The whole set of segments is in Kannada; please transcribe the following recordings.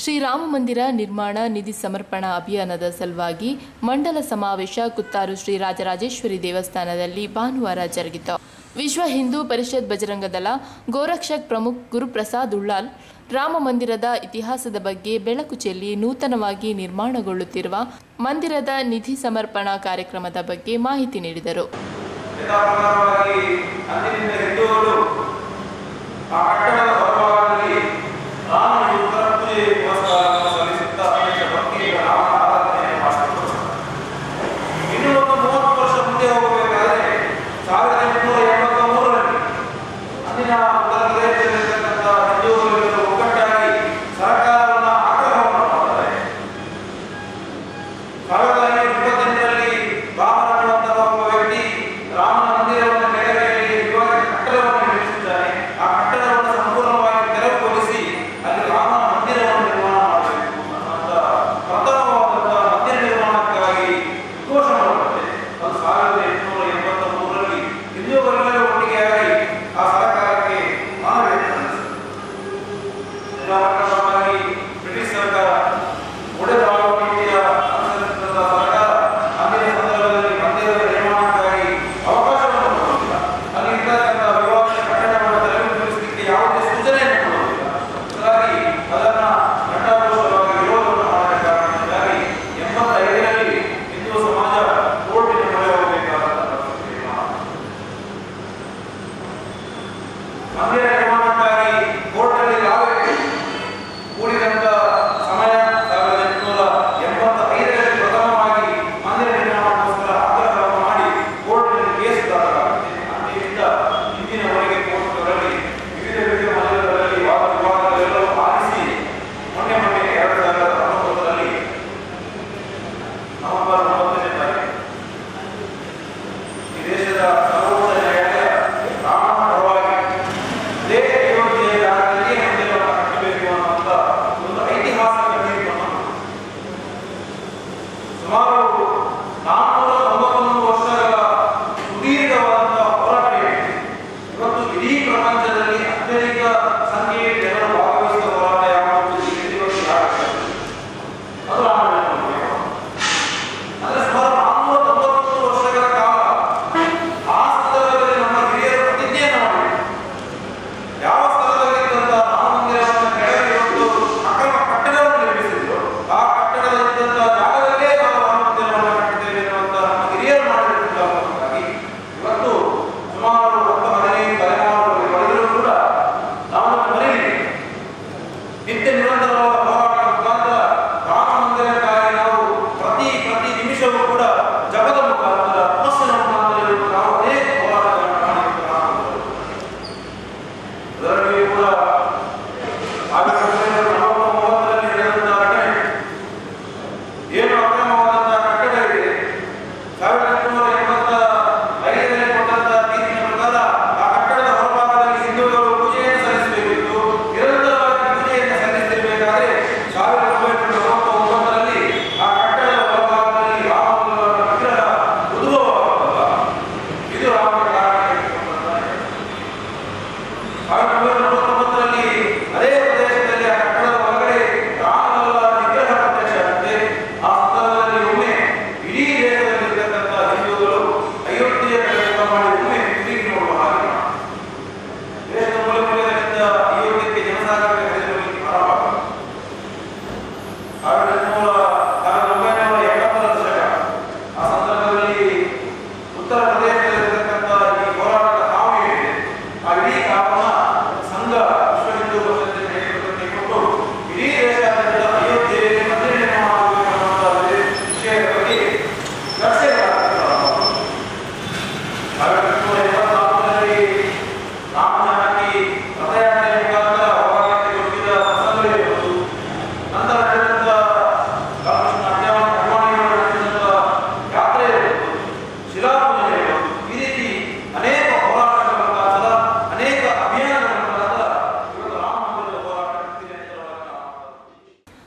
ಶ್ರೀರಾಮ ಮಂದಿರ ನಿರ್ಮಾಣ ನಿಧಿ ಸಮರ್ಪಣಾ ಅಭಿಯಾನದ ಸಲುವಾಗಿ ಮಂಡಲ ಸಮಾವೇಶ ಕುತ್ತಾರು ಶ್ರೀ ರಾಜರಾಜೇಶ್ವರಿ ದೇವಸ್ಥಾನದಲ್ಲಿ ಭಾನುವಾರ ಜರುಗಿತು ವಿಶ್ವ ಹಿಂದೂ ಪರಿಷತ್ ಬಜರಂಗ ದಳ ಗೋರಕ್ಷಕ್ ಪ್ರಮುಖ್ ಗುರುಪ್ರಸಾದ್ ಉಳ್ಳಾಲ್ ರಾಮ ಮಂದಿರದ ಇತಿಹಾಸದ ಬಗ್ಗೆ ಬೆಳಕು ಚೆಲ್ಲಿ ನೂತನವಾಗಿ ನಿರ್ಮಾಣಗೊಳ್ಳುತ್ತಿರುವ ಮಂದಿರದ ನಿಧಿ ಸಮರ್ಪಣಾ ಕಾರ್ಯಕ್ರಮದ ಬಗ್ಗೆ ಮಾಹಿತಿ ನೀಡಿದರು ಯಥಾಪ್ರಕಾರವಾಗಿ ಅಂದಿನಿಂದ ಹಿಂದೂಗಳು ಆ ಕಟ್ಟಡದ ಹೊರಭಾಗದಲ್ಲಿ ರಾಮನಿಗೆ ಉತ್ತರ ಪೂಜೆ ಪುರಸ್ಕಾರವನ್ನು ಸಲ್ಲಿಸುತ್ತಾ ಅನೇಕ ಭಕ್ತಿಯಿಂದ ರಾಮನ ಆರಾಧನೆ ಮಾಡುತ್ತಿದ್ದರು ಇನ್ನೂ ಒಂದು ಮೂವತ್ತು ವರ್ಷ ಮುಂದೆ ಹೋಗಬೇಕಾದರೆ ಸಾವಿರದ ಎಂಟುನೂರ ಎಂಬತ್ತ ಮೂರರಲ್ಲಿ ಅಂದಿನ ಉತ್ತರ ಪ್ರದೇಶದಲ್ಲಿರ್ತಕ್ಕಂಥ ಹಿಂದೂಗಳೆಲ್ಲರೂ ಒಗ್ಗಟ್ಟಾಗಿ ಸರ್ಕಾರವನ್ನು ಆಗ್ರಹವನ್ನು ಮಾಡ್ತಾರೆ ಸಾವಿರದ ಐನೂರ ಇಪ್ಪತ್ತೆಂಟರಲ್ಲಿ ಬಾಮನ ಅನ್ನುವಂತಹ ಒಬ್ಬ ವ್ಯಕ್ತಿ ರಾಮನ ಮಂದಿರವನ್ನು ಕೆಳಗಡೆಯಲ್ಲಿ ಇವಾಗ ಕಟ್ಟಡವನ್ನು ನಿರ್ಮಿಸಿದ್ದಾನೆ ಆ ಕಟ್ಟಡವನ್ನು ಸಂಪೂರ್ಣವಾಗಿ ತೆರವುಗೊಳಿಸಿ ಅಲ್ಲಿ ರಾಮನ ಮಂದಿರವನ್ನು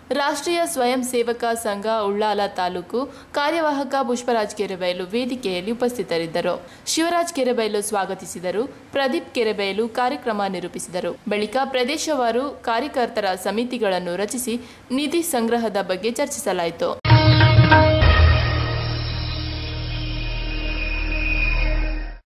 ರಾಷ್ಟ್ರೀಯ ಸ್ವಯಂ ಸೇವಕ ಸಂಘ ಉಳ್ಳಾಲ ತಾಲೂಕು ಕಾರ್ಯವಾಹಕ ಪುಷ್ಪರಾಜ್ ಕೆರೆಬೈಲು ವೇದಿಕೆಯಲ್ಲಿ ಉಪಸ್ಥಿತರಿದ್ದರು ಶಿವರಾಜ್ ಕೆರೆಬೈಲು ಸ್ವಾಗತಿಸಿದರು ಪ್ರದೀಪ್ ಕೆರೆಬೈಲು ಕಾರ್ಯಕ್ರಮ ನಿರೂಪಿಸಿದರು ಬಳಿಕ ಪ್ರದೇಶವಾರು ಕಾರ್ಯಕರ್ತರ ಸಮಿತಿಗಳನ್ನು ರಚಿಸಿ ನಿಧಿ ಸಂಗ್ರಹದ ಬಗ್ಗೆ ಚರ್ಚಿಸಲಾಯಿತು